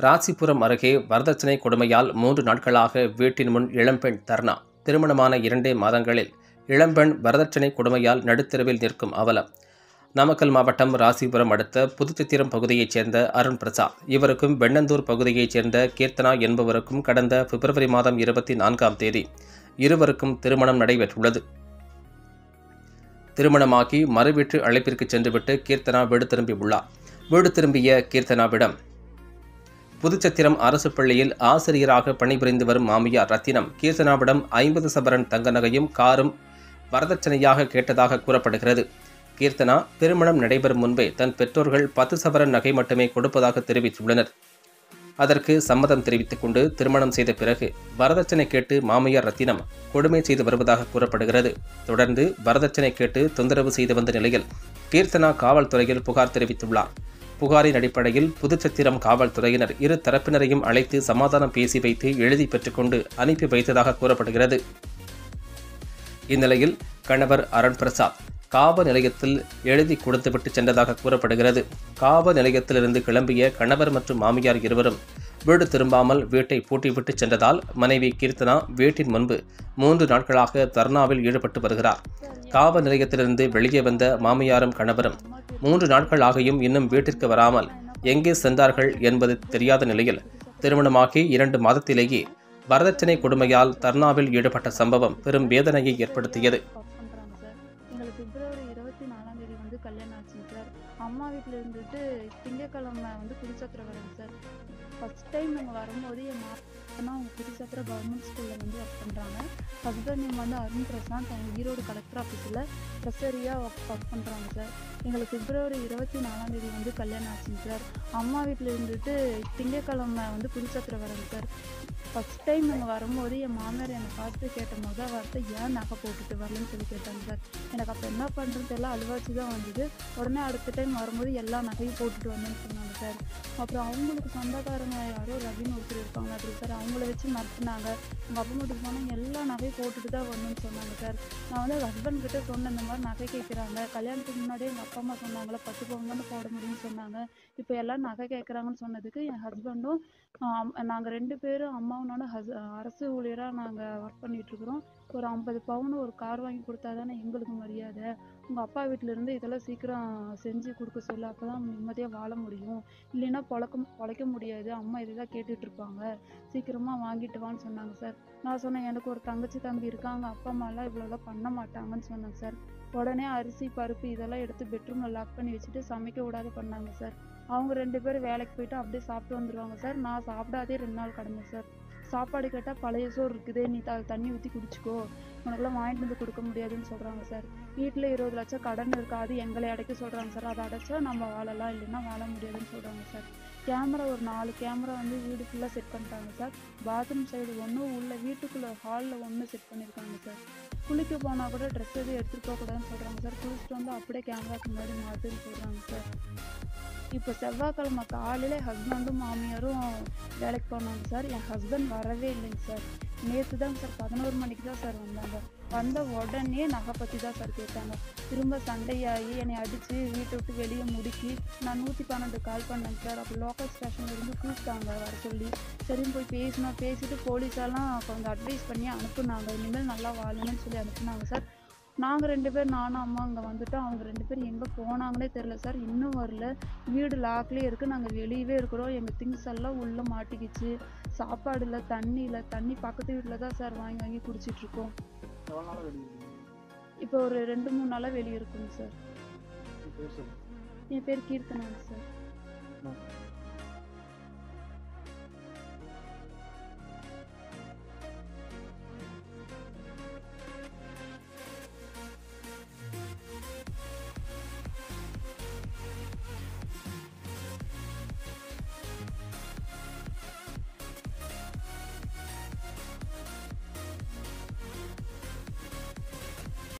ராசிபுரம் அருகே வரதட்சணை கொடுமையால் மூன்று நாட்களாக வீட்டின் முன் இளம்பெண் தர்ணா திருமணமான இரண்டே மாதங்களில் இளம்பெண் வரதட்சணை கொடுமையால் நடுத்தெருவில் நிற்கும் அவலம் நாமக்கல் மாவட்டம் ராசிபுரம் அடுத்த புதுச்சித்திரம் பகுதியைச் சேர்ந்த அருண் பிரசாத் இவருக்கும் வெண்ணந்தூர் பகுதியைச் சேர்ந்த கீர்த்தனா என்பவருக்கும் கடந்த பிப்ரவரி மாதம் இருபத்தி நான்காம் தேதி இருவருக்கும் திருமணம் நடைபெற்றுள்ளது திருமணமாகி மறுவீட்டு அழைப்பிற்கு சென்றுவிட்டு கீர்த்தனா வீடு திரும்பியுள்ளார் வீடு திரும்பிய கீர்த்தனாவிடம் புதுச்சத்திரம் அரசு பள்ளியில் ஆசிரியராக பணிபுரிந்து வரும் மாமியார் ரத்தினம் கீர்த்தனாவிடம் ஐம்பது சபரன் தங்க நகையும் காரும் வரதட்சணையாக கேட்டதாக கூறப்படுகிறது கீர்த்தனா திருமணம் நடைபெறும் முன்பே தன் பெற்றோர்கள் பத்து சவரன் நகை மட்டுமே கொடுப்பதாக தெரிவித்துள்ளனர் அதற்கு சம்மதம் தெரிவித்துக் கொண்டு திருமணம் செய்த பிறகு வரதட்சணை கேட்டு மாமியார் ரத்தினம் கொடுமை செய்து வருவதாக கூறப்படுகிறது தொடர்ந்து வரதட்சணை கேட்டு தொந்தரவு செய்து வந்த நிலையில் கீர்த்தனா காவல்துறையில் புகார் தெரிவித்துள்ளார் புகாரின் அடிப்படையில் புதுச்சத்திரம் காவல்துறையினர் இரு தரப்பினரையும் அழைத்து சமாதானம் பேசி வைத்து எழுதி பெற்றுக்கொண்டு அனுப்பி வைத்ததாக கூறப்படுகிறது இந்நிலையில் கணவர் அருண் பிரசாத் காவல் நிலையத்தில் எழுதி கொடுத்துவிட்டு சென்றதாக கூறப்படுகிறது காவல் நிலையத்திலிருந்து கிளம்பிய கணவர் மற்றும் மாமியார் இருவரும் வீடு திரும்பாமல் வீட்டை பூட்டிவிட்டு சென்றதால் மனைவி கீர்த்தனா வீட்டின் முன்பு மூன்று நாட்களாக தர்ணாவில் ஈடுபட்டு வருகிறார் காவல் நிலையத்திலிருந்து வெளியே வந்த மாமியாரும் கணவரும் மூன்று நாட்கள் ஆகியும் இன்னும் வீட்டிற்கு வராமல் எங்கே சென்றார்கள் என்பது தெரியாத நிலையில் திருமணமாகி இரண்டு மாதத்திலேயே வரதட்சணை கொடுமையால் தர்ணாவில் ஈடுபட்ட சம்பவம் பெரும் வேதனையை ஏற்படுத்தியது ஒர்க் பண்ணுறாங்க சார் எங்களுக்கு பிப்ரவரி இருபத்தி நாலாம் தேதி வந்து கல்யாணம் ஆச்சுங்க சார் அம்மா வீட்டில் இருந்துட்டு திங்கக்கிழமை வந்து புதுச்சத்திரம் வரேங்க சார் ஃபஸ்ட் டைம் நாங்கள் வரும்போது என் மாப்பினா அவங்க புதுச்சத்திரம் கவர்மெண்ட் ஸ்கூலில் வந்து ஒர்க் பண்ணுறாங்க ஹஸ்பண்ட் நேம் வந்து அருண் பிரசாந்த் அவங்க ஈரோடு கலெக்டர் ஆஃபீஸில் ட்ரெஸரியாக ஒர்க் ஒர்க் பண்ணுறாங்க சார் எங்களுக்கு பிப்ரவரி இருபத்தி நாலாம் தேதி வந்து கல்யாணம் ஆச்சுங்க சார் அம்மா வீட்டில் இருந்துட்டு திங்கக்கிழமை வந்து புதுச்சத்திரம் வரேங்க சார் ஃபஸ்ட் டைம் நாங்கள் வரும்போது என் மாமியார் என்னை பார்த்து கேட்ட மொதல் வார்த்தை ஏன் நகை போட்டுட்டு வரலன்னு சொல்லி கேட்டாங்க சார் எனக்கு அப்போ என்ன பண்ணுறது தெரியல அழுவாச்சு தான் வந்தது உடனே அடுத்த டைம் வரும்போது எல்லா நகையும் போட்டுட்டு வந்தேன்னு சொன்னாங்க சார் அப்புறம் அவங்களுக்கு சொந்தக்காரங்க யாரோ ரவின்னு ஒருத்தர் இருப்பாங்க அப்படி சார் அவங்கள வச்சு மறுத்துனாங்க எங்கள் அப்பா மட்டும் போனால் எல்லா நகையும் போட்டுட்டு தான் வரணும்னு சொன்னாங்க சார் நான் வந்து ஹஸ்பண்ட் கிட்ட சொன்னேன் இந்த மாதிரி நகை கேட்குறாங்க கல்யாணத்துக்கு முன்னாடியே எங்கள் அப்பா அம்மா சொன்னாங்களே பத்து பவுன் தானே போட முடியும்னு சொன்னாங்க இப்போ எல்லாம் நகை கேட்குறாங்கன்னு சொன்னதுக்கு என் ஹஸ்பண்டும் நாங்கள் ரெண்டு பேரும் அம்மாவனோட ஹஸ் அரசு ஊழியராக நாங்கள் ஒர்க் பண்ணிகிட்ருக்குறோம் ஒரு ஐம்பது பவுன் ஒரு கார் வாங்கி கொடுத்தா தானே எங்களுக்கு மரியாதை உங்கள் அப்பா வீட்டிலேருந்து இதெல்லாம் சீக்கிரம் செஞ்சு கொடுக்க சொல்ல அப்போ தான் நிம்மதியாக வாழ முடியும் இல்லைன்னா பொழக்க பொழைக்க முடியாது அம்மா இதெல்லாம் கேட்டுட்டு இருப்பாங்க சீக்கிரமாக வாங்கிட்டு வான்னு சொன்னாங்க சார் நான் சொன்னேன் எனக்கு ஒரு தங்கச்சி தம்பி இருக்காங்க அப்பா அம்மாலாம் இவ்வளோலாம் பண்ண மாட்டாங்கன்னு சொன்னேன் சார் உடனே அரிசி பருப்பு இதெல்லாம் எடுத்து பெட்ரூமில் லாக் பண்ணி வச்சுட்டு சமைக்க விடாத பண்ணாங்க சார் அவங்க ரெண்டு பேரும் வேலைக்கு போயிட்டு அப்படியே சாப்பிட்டு வந்துடுவாங்க சார் நான் சாப்பிடாதே ரெண்டு நாள் கடமை சார் சாப்பாடு கேட்டால் பழைய சோறு இருக்குது நீ த தண்ணி ஊற்றி குடிச்சிக்கோ உனக்கெல்லாம் வாங்கிட்டு வந்து கொடுக்க முடியாதுன்னு சொல்கிறாங்க சார் வீட்டில் இருபது லட்சம் கடன் இருக்கா அது எங்களை அடைக்க சொல்கிறாங்க சார் அதை அடைச்சா நம்ம வாழலாம் இல்லைன்னா வாழ முடியாதுன்னு சொல்கிறாங்க சார் கேமரா ஒரு நாலு கேமரா வந்து வீடு ஃபுல்லாக செட் பண்ணிட்டாங்க சார் பாத்ரூம் சைடு ஒன்று உள்ள வீட்டுக்குள்ளே ஹாலில் ஒன்று செட் பண்ணியிருக்காங்க சார் குளிக்க போனால் கூட ட்ரெஸ் எதுவும் எடுத்துகிட்டு போகக்கூடாதுன்னு சொல்கிறாங்க சார் குளிச்சுட்டு வந்து அப்படியே கேமராக்கு முன்னாடி மாட்டுன்னு சொல்கிறாங்க சார் இப்போ செவ்வாய்க்கிழமை காலையில் ஹஸ்பண்டும் மாமியாரும் வேலைக்கு போனாங்க சார் என் ஹஸ்பண்ட் வரவே இல்லைங்க சார் நேற்று தான் சார் பதினோரு மணிக்கு தான் சார் வந்தாங்க வந்த உடனே நகை பற்றி தான் சார் கேட்டாங்க திரும்ப சண்டையாகி என்னை அடித்து வீட்டை விட்டு வெளியே முடுக்கி நான் நூற்றி பன்னெண்டு கால் பண்ணேங்க சார் அப்போ லோக்கல் ஸ்டேஷன்ல இருந்து கூப்பிட்டாங்க வர சொல்லி சரின்னு போய் பேசினோம் பேசிட்டு போலீஸெல்லாம் கொஞ்சம் அட்வைஸ் பண்ணி அனுப்புனாங்க இனிமேல் நல்லா வாழணும்னு சொல்லி அனுப்புனாங்க சார் நாங்கள் ரெண்டு பேர் நானும் அம்மா அங்கே வந்துட்டோம் அவங்க ரெண்டு பேரும் எங்கே போனாங்கன்னே தெரில சார் இன்னும் வரல வீடு லாக்லேயே இருக்குது நாங்கள் வெளியவே இருக்கிறோம் எங்கள் திங்ஸ் எல்லாம் உள்ளே மாட்டிக்கிச்சு சாப்பாடு இல்லை தண்ணி இல்லை தண்ணி பக்கத்து வீட்டில் தான் சார் வாங்கி வாங்கி குடிச்சிட்டு இருக்கோம் எவ்வளோ நாளாக வெளியே இருக்கீங்க இப்போ ஒரு ரெண்டு மூணு நாளாக வெளியே இருக்குங்க சார் உங்க பேர் சொல்லுங்க என் பேர் கீர்த்தனாங்க சார் ஆ.